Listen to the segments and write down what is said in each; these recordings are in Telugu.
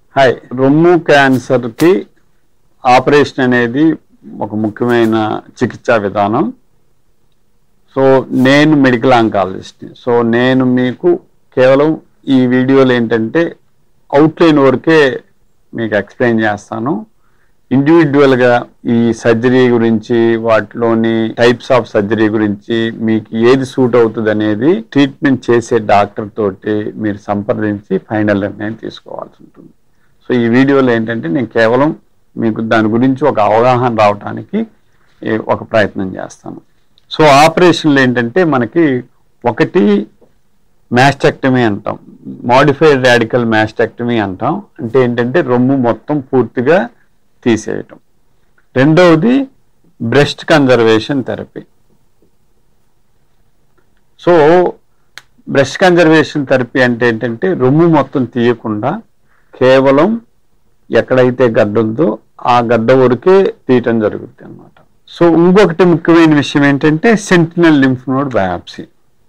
హాయ్ రొమ్ము క్యాన్సర్కి ఆపరేషన్ అనేది ఒక ముఖ్యమైన చికిత్సా విధానం సో నేను మెడికల్ ఆంకాలజిస్ట్ని సో నేను మీకు కేవలం ఈ వీడియోలో ఏంటంటే అవుట్లైన్ వరకే మీకు ఎక్స్ప్లెయిన్ చేస్తాను ఇండివిజువల్గా ఈ సర్జరీ గురించి వాటిలోని టైప్స్ ఆఫ్ సర్జరీ గురించి మీకు ఏది సూట్ అవుతుంది అనేది ట్రీట్మెంట్ చేసే డాక్టర్ తోటి మీరు సంప్రదించి ఫైనల్ నిర్ణయం తీసుకోవాల్సి ఉంటుంది సో ఈ వీడియోలో ఏంటంటే నేను కేవలం మీకు దాని గురించి ఒక అవగాహన రావడానికి ఏ, ఒక ప్రయత్నం చేస్తాను సో ఆపరేషన్లు ఏంటంటే మనకి ఒకటి మ్యాస్టెక్టమీ అంటాం మాడిఫైడ్ రాడికల్ మ్యాస్టెక్టమీ అంటాం అంటే ఏంటంటే రొమ్ము మొత్తం పూర్తిగా తీసేయటం రెండవది breast conservation therapy so breast conservation therapy అంటే ఏంటంటే రొమ్ము మొత్తం తీయకుండా కేవలం ఎక్కడైతే గడ్డ ఉందో ఆ గడ్డ వరకే తీయటం జరుగుతుంది అన్నమాట సో ఇంకొకటి ముఖ్యమైన విషయం ఏంటంటే sentinel lymph node biopsy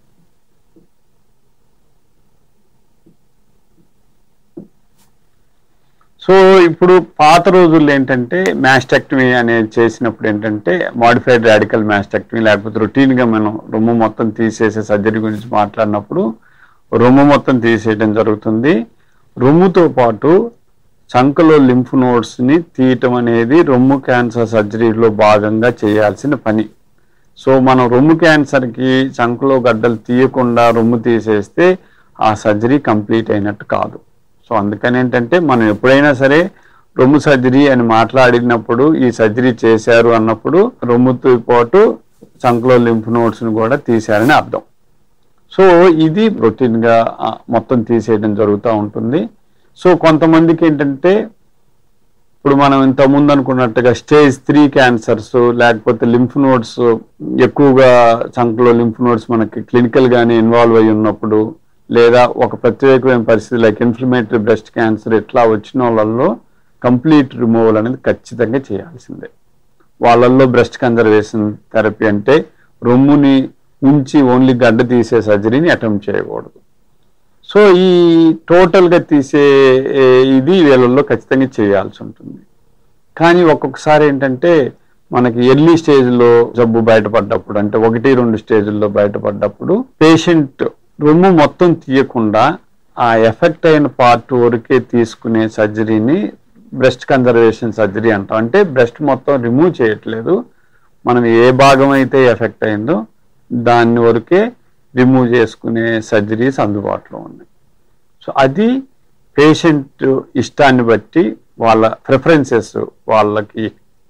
so ఇప్పుడు పాత రోజుల్లో ఏంటంటే మ్యాస్టెక్టమీ అనేది చేసినప్పుడు ఏంటంటే మాడిఫైడ్ రాడికల్ మ్యాస్టెక్టమీ లేకపోతే రొటీన్గా మనం రొమ్ము మొత్తం తీసేసే సర్జరీ గురించి మాట్లాడినప్పుడు రొమ్ము మొత్తం తీసేయడం జరుగుతుంది రొమ్ముతో పాటు చంకలో లింఫ్ నోడ్స్ని తీయటం అనేది రొమ్ము క్యాన్సర్ సర్జరీలో భాగంగా చేయాల్సిన పని సో మనం రొమ్ము క్యాన్సర్కి చంకలో గడ్డలు తీయకుండా రొమ్ము తీసేస్తే ఆ సర్జరీ కంప్లీట్ అయినట్టు కాదు సో అందుకని ఏంటంటే మనం ఎప్పుడైనా సరే రొమ్ము సర్జరీ అని మాట్లాడినప్పుడు ఈ సర్జరీ చేశారు అన్నప్పుడు రొమ్ముతో పాటు చంకలో లింఫ్ నోడ్స్ని కూడా తీశారని అర్థం సో ఇది రొటీన్గా ఆ, మొత్తం తీసేయడం జరుగుతూ ఉంటుంది సో కొంతమందికి ఏంటంటే ఇప్పుడు మనం ఇంత ముందు అనుకున్నట్టుగా స్టేజ్ త్రీ క్యాన్సర్స్ లేకపోతే లింఫ్ నోడ్స్ ఎక్కువగా చంకలో లింఫ్ నోడ్స్ మనకి క్లినికల్ గానే ఇన్వాల్వ్ అయి ఉన్నప్పుడు లేదా ఒక ప్రత్యేకమైన పరిస్థితి లైక్ ఇన్ఫ్లమేటరీ బ్రెస్ట్ క్యాన్సర్ ఇట్లా వచ్చిన వాళ్ళల్లో కంప్లీట్ రిమూవల్ అనేది ఖచ్చితంగా చేయాల్సిందే వాళ్ళల్లో బ్రెస్ట్ కన్జర్వేషన్ థెరపీ అంటే రొమ్ముని ఉంచి ఓన్లీ గడ్డ తీసే సర్జరీని అటెంప్ట్ చేయకూడదు సో ఈ టోటల్గా తీసే ఏ, ఇది వీళ్ళల్లో ఖచ్చితంగా చేయాల్సి ఉంటుంది కానీ ఒక్కొక్కసారి ఏంటంటే మనకి ఎర్లీ స్టేజ్లో జబ్బు బయటపడ్డప్పుడు అంటే ఒకటి రెండు స్టేజ్ల్లో బయటపడ్డప్పుడు పేషెంట్ రొమ్ము మొత్తం తీయకుండా ఆ ఎఫెక్ట్ అయిన పార్ట్ వరకే తీసుకునే సర్జరీని బ్రెస్ట్ కన్జర్వేషన్ సర్జరీ అంటాం అంటే బ్రెస్ట్ మొత్తం రిమూవ్ చేయట్లేదు మనం ఏ భాగం అయితే ఎఫెక్ట్ అయిందో దాన్ని వరకే రిమూవ్ చేసుకునే సర్జరీస్ అందుబాటులో ఉన్నాయి సో అది పేషెంట్ ఇష్టాన్ని బట్టి వాళ్ళ ప్రిఫరెన్సెస్ వాళ్ళకి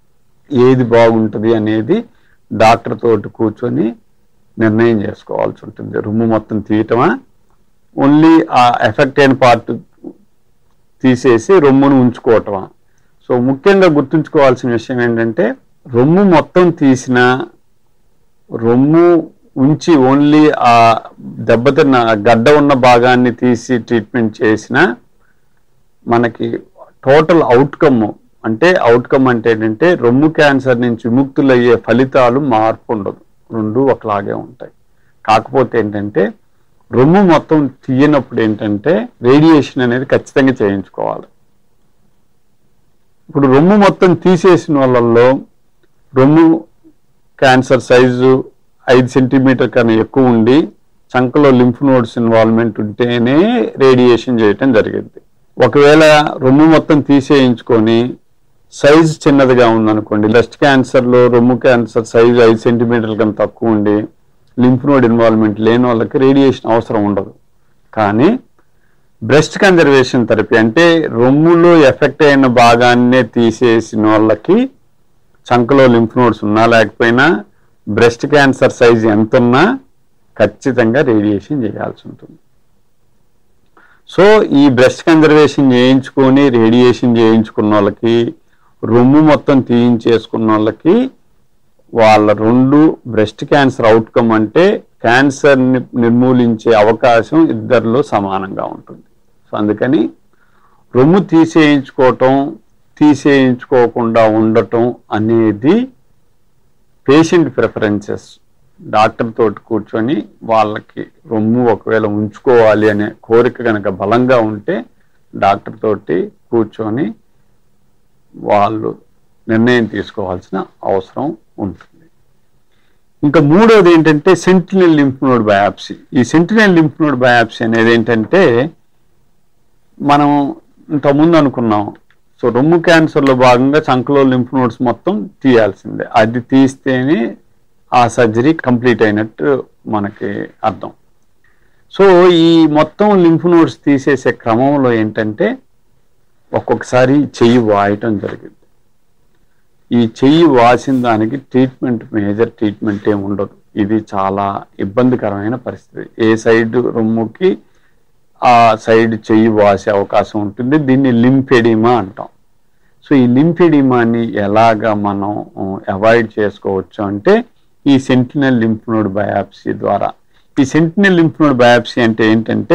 ఏది బాగుంటుంది అనేది డాక్టర్ తోటి కూర్చొని నిర్ణయం చేసుకోవాల్సి ఉంటుంది రొమ్ము మొత్తం తీయటమా ఓన్లీ ఆ ఎఫెక్ట్ అయిన పార్ట్ తీసేసి రొమ్మును ఉంచుకోవటమా సో ముఖ్యంగా గుర్తుంచుకోవాల్సిన విషయం ఏంటంటే రొమ్ము మొత్తం తీసిన రొమ్ము ఉంచి ఓన్లీ ఆ దెబ్బతిన్న గడ్డ ఉన్న భాగాన్ని తీసి ట్రీట్మెంట్ చేసిన మనకి టోటల్ అవుట్కమ్ అంటే అవుట్కమ్ అంటే ఏంటంటే రొమ్ము క్యాన్సర్ నుంచి విముక్తులయ్యే ఫలితాలు మార్పు ఉండదు రెండు ఒకలాగే ఉంటాయి కాకపోతే ఏంటంటే రొమ్ము మొత్తం తీయనప్పుడు ఏంటంటే రేడియేషన్ అనేది ఖచ్చితంగా చేయించుకోవాలి ఇప్పుడు రొమ్ము మొత్తం తీసేసిన వాళ్ళల్లో రొమ్ము క్యాన్సర్ సైజు ఐదు సెంటీమీటర్ కన్నా ఎక్కువ ఉండి చంకలో లింఫ్ నోడ్స్ ఇన్వాల్వ్మెంట్ ఉంటేనే రేడియేషన్ చేయటం జరిగింది ఒకవేళ రొమ్ము మొత్తం తీసేయించుకొని సైజు చిన్నదిగా ఉందనుకోండి బ్రెస్ట్ క్యాన్సర్లో రొమ్ము క్యాన్సర్ సైజు ఐదు సెంటీమీటర్ల కన్నా తక్కువ ఉండి లింఫ్ నోడ్ ఇన్వాల్వ్మెంట్ లేని వాళ్ళకి రేడియేషన్ అవసరం ఉండదు కానీ బ్రెస్ట్ కన్జర్వేషన్ థెరపీ అంటే రొమ్ములో ఎఫెక్ట్ అయిన భాగాన్నే తీసేసిన వాళ్ళకి చంకలో లింఫ్ నోడ్స్ ఉన్నా లేకపోయినా బ్రెస్ట్ క్యాన్సర్ సైజ్ ఎంత ఉన్నా ఖచ్చితంగా రేడియేషన్ చేయాల్సి ఉంటుంది సో ఈ బ్రెస్ట్ కన్జర్వేషన్ చేయించుకొని రేడియేషన్ చేయించుకున్న వాళ్ళకి రొమ్ము మొత్తం తీయించేసుకున్న వాళ్ళకి వాళ్ళ రెండు బ్రెస్ట్ క్యాన్సర్ అవుట్కమ్ అంటే క్యాన్సర్ నిర్మూలించే అవకాశం ఇద్దరిలో సమానంగా ఉంటుంది సో అందుకని రొమ్ము తీసేయించుకోవటం తీసేయించుకోకుండా ఉండటం అనేది పేషెంట్ ప్రిఫరెన్సెస్ డాక్టర్ తోటి కూర్చొని వాళ్ళకి రొమ్ము ఒకవేళ ఉంచుకోవాలి అనే కోరిక కనుక బలంగా ఉంటే డాక్టర్ తోటి కూర్చొని వాళ్ళు నిర్ణయం తీసుకోవాల్సిన అవసరం ఉంటుంది ఇంకా మూడోది ఏంటంటే సెంటినల్ లింఫ్ నోడ్ బయాప్సీ ఈ సెంటినల్ లింఫ్ నోడ్ బయాప్సీ అనేది ఏంటంటే మనం ఇంతకుముందు అనుకున్నాం సో రొమ్ము క్యాన్సర్లో భాగంగా చంకలో లింఫ్ నోడ్స్ మొత్తం తీయాల్సిందే అది తీస్తేనే ఆ సర్జరీ కంప్లీట్ అయినట్టు మనకి అర్థం సో ఈ మొత్తం లింఫ్ నోడ్స్ తీసేసే క్రమంలో ఏంటంటే ఒక్కొక్కసారి చెయ్యి వాయటం జరిగింది ఈ చెయ్యి వాసిన దానికి ట్రీట్మెంట్ మేజర్ ట్రీట్మెంట్ ఏమి ఉండదు ఇది చాలా ఇబ్బందికరమైన పరిస్థితి ఏ సైడ్ రొమ్ముకి ఆ సైడ్ చెయ్యి వాసే అవకాశం ఉంటుంది దీన్ని లింఫెడిమా అంటాం సో ఈ లింఫెడిమాని ఎలాగా మనం అవాయిడ్ చేసుకోవచ్చు అంటే ఈ సెంటినల్ లింఫ్ నోడ్ బయాప్సీ ద్వారా ఈ సెంటినల్ లింఫ్ నోడ్ బయాప్సీ అంటే ఏంటంటే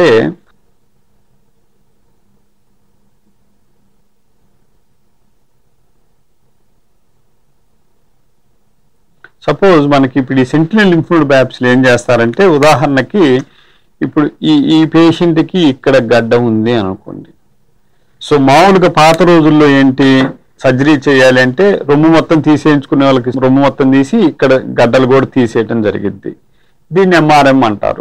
సపోజ్ మనకి ఇప్పుడు ఈ సెంటినల్ లింఫ్ నోడ్ బయాప్సీలు ఏం చేస్తారంటే ఉదాహరణకి ఇప్పుడు ఈ ఈ పేషెంట్కి ఇక్కడ గడ్డ ఉంది అనుకోండి సో మామూలుగా పాత రోజుల్లో ఏంటి సర్జరీ చేయాలి అంటే రొమ్ము మొత్తం తీసేయించుకునే వాళ్ళకి రొమ్ము మొత్తం తీసి ఇక్కడ గడ్డలు కూడా తీసేయటం జరిగింది దీన్ని ఎంఆర్ఎం అంటారు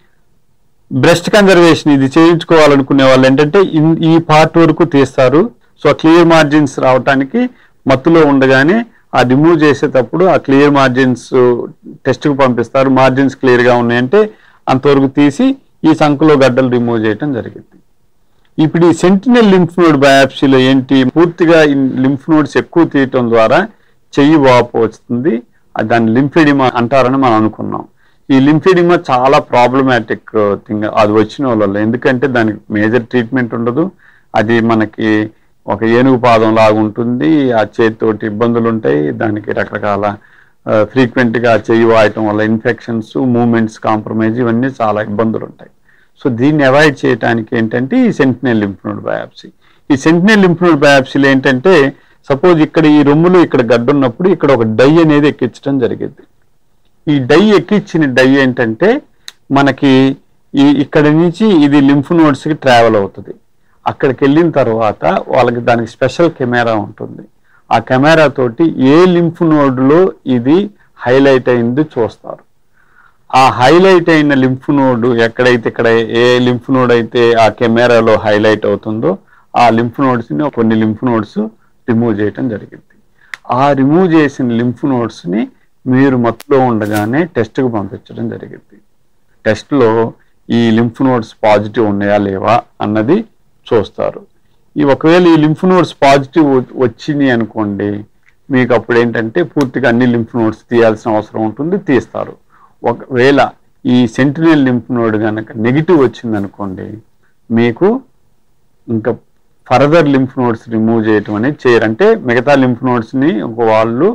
బ్రెస్ట్ కన్జర్వేషన్ ఇది చేయించుకోవాలనుకునే వాళ్ళు ఏంటంటే ఇన్- ఈ పార్ట్ వరకు తీస్తారు సో క్లియర్ మార్జిన్స్ రావటానికి మత్తులో ఉండగానే ఆ రిమూవ్ చేసేటప్పుడు ఆ క్లియర్ మార్జిన్స్ టెస్ట్కి పంపిస్తారు మార్జిన్స్ క్లియర్గా ఉన్నాయంటే అంతవరకు తీసి ఈ సంఖలో గడ్డలు రిమూవ్ చేయటం జరిగింది ఇప్పుడు ఈ సెంటినల్ లింఫ్ నోడ్ బయాప్సీలో ఏంటి పూర్తిగా లింఫ్ నోడ్స్ ఎక్కువ తీయటం ద్వారా చెయ్యి వాపు వస్తుంది అది దాన్ని లింఫెడిమా అంటారని మనం అనుకున్నాం ఈ లింఫెడిమా చాలా ప్రాబ్లమాటిక్ థింగ్ అది వచ్చిన వాళ్ళలో ఎందుకంటే దానికి మేజర్ ట్రీట్మెంట్ ఉండదు అది మనకి ఒక ఏనుగు పాదం లాగా ఉంటుంది ఆ చేతితోటి ఇబ్బందులు ఉంటాయి దానికి రకరకాల ఫ్రీక్వెంట్ గా చెయ్యి వాయటం వల్ల ఇన్ఫెక్షన్స్ మూమెంట్స్ కాంప్రమైజ్ ఇవన్నీ చాలా ఇబ్బందులు ఉంటాయి సో దీన్ని అవాయిడ్ చేయడానికి ఏంటంటే ఈ సెంటినల్ లింఫ్ నోడ్ బయాప్సీ ఈ సెంటినల్ లింఫ్ నోడ్ బయాప్సీలు ఏంటంటే సపోజ్ ఇక్కడ ఈ రొమ్ములో ఇక్కడ గడ్డ ఉన్నప్పుడు ఇక్కడ ఒక డై అనేది ఎక్కించడం జరిగింది ఈ డై ఎక్కించిన డై ఏంటంటే మనకి ఈ ఇక్కడ నుంచి ఇది లింఫ్ నోడ్స్ కి ట్రావెల్ అవుతుంది అక్కడికి వెళ్ళిన తర్వాత వాళ్ళకి దానికి స్పెషల్ కెమెరా ఉంటుంది ఆ కెమెరా తోటి ఏ లింఫ్ నోడ్లో ఇది హైలైట్ అయింది చూస్తారు ఆ హైలైట్ అయిన లింఫ్ నోడ్ ఎక్కడైతే ఇక్కడ ఏ లింఫ్ నోడ్ అయితే ఆ కెమెరాలో హైలైట్ అవుతుందో ఆ లింఫ్ నోడ్స్ ని కొన్ని లింఫ్ నోడ్స్ రిమూవ్ చేయటం జరిగింది ఆ రిమూవ్ చేసిన లింఫ్ నోడ్స్ ని మీరు మత్తులో ఉండగానే టెస్ట్ కు పంపించడం జరిగింది టెస్ట్ లో ఈ లింఫ్ నోడ్స్ పాజిటివ్ ఉన్నాయా లేవా అన్నది చూస్తారు ఈ ఒకవేళ ఈ లింఫ్ నోడ్స్ పాజిటివ్ వచ్చినాయి అనుకోండి మీకు అప్పుడు ఏంటంటే పూర్తిగా అన్ని లింఫ్ నోడ్స్ తీయాల్సిన అవసరం ఉంటుంది తీస్తారు ఒకవేళ ఈ సెంటినల్ లింఫ్ నోడ్ కనుక నెగిటివ్ వచ్చింది అనుకోండి మీకు ఇంకా ఫర్దర్ లింఫ్ నోడ్స్ రిమూవ్ చేయటం అనేది చేయరు అంటే మిగతా లింఫ్ నోడ్స్ ని ఒక వాళ్ళు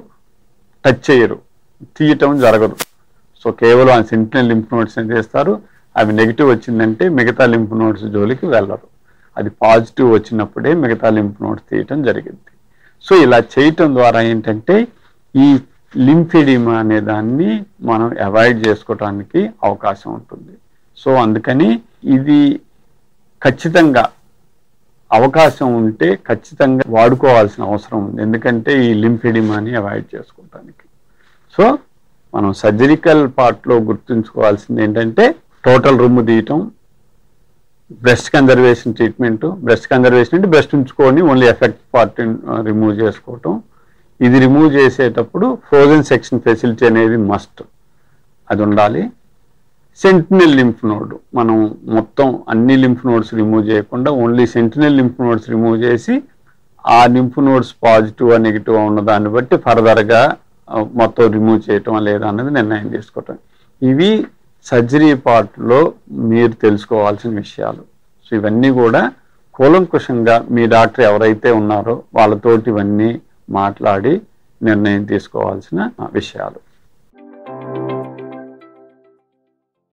టచ్ చేయరు తీయటం జరగదు సో కేవలం ఆ సెంటినల్ లింఫ్ నోడ్స్ చేస్తారు అవి నెగిటివ్ వచ్చిందంటే మిగతా లింఫ్ నోడ్స్ జోలికి వెళ్ళరు అది పాజిటివ్ వచ్చినప్పుడే మిగతా లింఫ్ నోడ్స్ తీయటం జరిగింది సో ఇలా చేయటం ద్వారా ఏంటంటే ఈ లింఫెడిమా అనే దాన్ని మనం అవాయిడ్ చేసుకోవడానికి అవకాశం ఉంటుంది సో అందుకని ఇది ఖచ్చితంగా అవకాశం ఉంటే ఖచ్చితంగా వాడుకోవాల్సిన అవసరం ఉంది ఎందుకంటే ఈ లింఫెడిమాని అవాయిడ్ చేసుకోవడానికి సో మనం సర్జరికల్ పార్ట్లో గుర్తుంచుకోవాల్సింది ఏంటంటే టోటల్ రొమ్ము తీయటం breast conservation treatment breast conservation అంటే బ్రెస్ట్ ఉంచుకొని ఓన్లీ ఎఫెక్ట్ పార్ట్ రిమూవ్ చేసుకోవటం ఇది రిమూవ్ చేసేటప్పుడు ఫ్రోజన్ సెక్షన్ ఫెసిలిటీ అనేది మస్ట్ అది ఉండాలి సెంటినల్ లింఫ్ నోడ్ మనం మొత్తం అన్ని లింఫ్ నోడ్స్ రిమూవ్ చేయకుండా only sentinel lymph nodes remove చేసి ఆ లింఫ్ నోడ్స్ పాజిటివ్ నెగిటివ్ ఉన్న దాన్ని బట్టి ఫర్దర్గా మొత్తం రిమూవ్ చేయటం లేదా అన్నది నిర్ణయం చేసుకోవటం ఇవి సర్జరీ పార్ట్లో మీరు తెలుసుకోవాల్సిన విషయాలు సో ఇవన్నీ కూడా కూలంకుషంగా మీ డాక్టర్ ఎవరైతే ఉన్నారో వాళ్ళతోటి ఇవన్నీ మాట్లాడి నిర్ణయం తీసుకోవాల్సిన విషయాలు